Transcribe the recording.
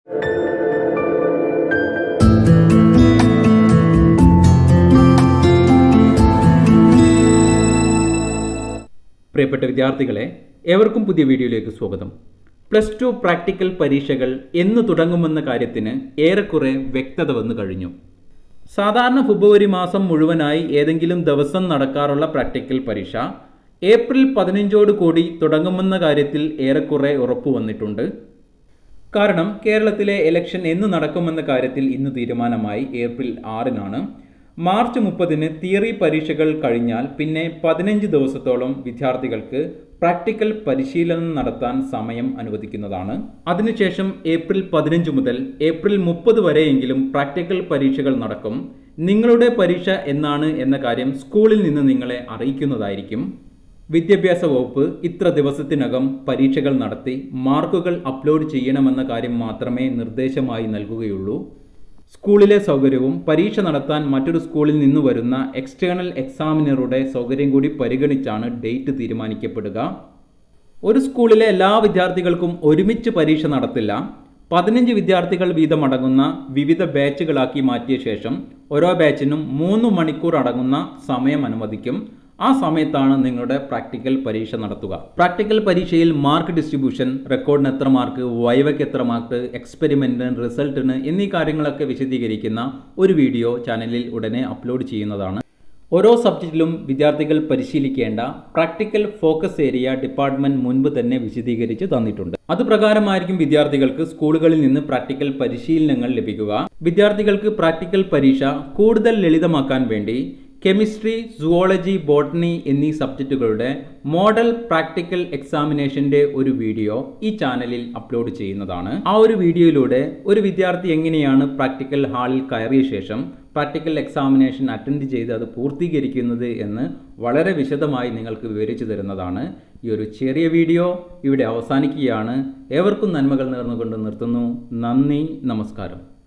പ്രിയപ്പെട്ട വിദ്യാർത്ഥികളെ ഏവർക്കും പുതിയ വീഡിയോയിലേക്ക് സ്വാഗതം പ്ലസ് ടു പ്രാക്ടിക്കൽ പരീക്ഷകൾ എന്ന് തുടങ്ങുമെന്ന കാര്യത്തിന് ഏറെക്കുറെ വ്യക്തത വന്നു കഴിഞ്ഞു സാധാരണ ഫെബ്രുവരി മാസം മുഴുവനായി ഏതെങ്കിലും ദിവസം നടക്കാറുള്ള പ്രാക്ടിക്കൽ പരീക്ഷ ഏപ്രിൽ പതിനഞ്ചോട് കൂടി തുടങ്ങുമെന്ന കാര്യത്തിൽ ഏറെക്കുറെ ഉറപ്പു വന്നിട്ടുണ്ട് കാരണം കേരളത്തിലെ ഇലക്ഷൻ എന്ന് നടക്കുമെന്ന കാര്യത്തിൽ ഇന്ന് തീരുമാനമായി ഏപ്രിൽ ആറിനാണ് മാർച്ച് മുപ്പതിന് തിയറി പരീക്ഷകൾ കഴിഞ്ഞാൽ പിന്നെ പതിനഞ്ച് ദിവസത്തോളം വിദ്യാർത്ഥികൾക്ക് പ്രാക്ടിക്കൽ പരിശീലനം നടത്താൻ സമയം അനുവദിക്കുന്നതാണ് അതിനുശേഷം ഏപ്രിൽ പതിനഞ്ച് മുതൽ ഏപ്രിൽ മുപ്പത് വരെയെങ്കിലും പ്രാക്ടിക്കൽ പരീക്ഷകൾ നടക്കും നിങ്ങളുടെ പരീക്ഷ എന്നാണ് എന്ന കാര്യം സ്കൂളിൽ നിന്ന് നിങ്ങളെ അറിയിക്കുന്നതായിരിക്കും വിദ്യാഭ്യാസ വകുപ്പ് ഇത്ര ദിവസത്തിനകം പരീക്ഷകൾ നടത്തി മാർക്കുകൾ അപ്ലോഡ് ചെയ്യണമെന്ന കാര്യം മാത്രമേ നിർദ്ദേശമായി നൽകുകയുള്ളൂ സ്കൂളിലെ സൗകര്യവും പരീക്ഷ നടത്താൻ മറ്റൊരു സ്കൂളിൽ നിന്ന് വരുന്ന എക്സ്റ്റേണൽ എക്സാമിനറുടെ സൗകര്യം കൂടി പരിഗണിച്ചാണ് ഡേറ്റ് തീരുമാനിക്കപ്പെടുക ഒരു സ്കൂളിലെ എല്ലാ വിദ്യാർത്ഥികൾക്കും ഒരുമിച്ച് പരീക്ഷ നടത്തില്ല പതിനഞ്ച് വിദ്യാർത്ഥികൾ വീതമടങ്ങുന്ന വിവിധ ബാച്ചുകളാക്കി മാറ്റിയ ശേഷം ഓരോ ബാച്ചിനും മൂന്ന് മണിക്കൂർ അടങ്ങുന്ന സമയം അനുവദിക്കും ആ സമയത്താണ് നിങ്ങളുടെ പ്രാക്ടിക്കൽ പരീക്ഷ നടത്തുക പ്രാക്ടിക്കൽ പരീക്ഷയിൽ മാർക്ക് ഡിസ്ട്രിബ്യൂഷൻ റെക്കോർഡിന് എത്ര മാർക്ക് വൈവയ്ക്ക് എത്ര മാർക്ക് എക്സ്പെരിമെന്റിന് റിസൾട്ടിന് എന്നീ കാര്യങ്ങളൊക്കെ വിശദീകരിക്കുന്ന ഒരു വീഡിയോ ചാനലിൽ ഉടനെ അപ്ലോഡ് ചെയ്യുന്നതാണ് ഓരോ സബ്ജക്റ്റിലും വിദ്യാർത്ഥികൾ പരിശീലിക്കേണ്ട പ്രാക്ടിക്കൽ ഫോക്കസ് ഏരിയ ഡിപ്പാർട്ട്മെന്റ് മുൻപ് തന്നെ വിശദീകരിച്ച് തന്നിട്ടുണ്ട് അത് പ്രകാരമായിരിക്കും വിദ്യാർത്ഥികൾക്ക് സ്കൂളുകളിൽ നിന്ന് പ്രാക്ടിക്കൽ പരിശീലനങ്ങൾ ലഭിക്കുക വിദ്യാർത്ഥികൾക്ക് പ്രാക്ടിക്കൽ പരീക്ഷ കൂടുതൽ ലളിതമാക്കാൻ വേണ്ടി കെമിസ്ട്രി സുവോളജി ബോട്ടണി എന്നീ സബ്ജക്റ്റുകളുടെ മോഡൽ പ്രാക്ടിക്കൽ എക്സാമിനേഷന്റെ ഒരു വീഡിയോ ഈ ചാനലിൽ അപ്ലോഡ് ചെയ്യുന്നതാണ് ആ ഒരു വീഡിയോയിലൂടെ ഒരു വിദ്യാർത്ഥി എങ്ങനെയാണ് പ്രാക്ടിക്കൽ ഹാളിൽ കയറിയ ശേഷം പ്രാക്ടിക്കൽ എക്സാമിനേഷൻ അറ്റൻഡ് ചെയ്ത് അത് പൂർത്തീകരിക്കുന്നത് എന്ന് വളരെ വിശദമായി നിങ്ങൾക്ക് വിവരിച്ചു തരുന്നതാണ് ഈ ഒരു ചെറിയ വീഡിയോ ഇവിടെ അവസാനിക്കുകയാണ് ഏവർക്കും നന്മകൾ നേർന്നുകൊണ്ട് നിർത്തുന്നു നന്ദി നമസ്കാരം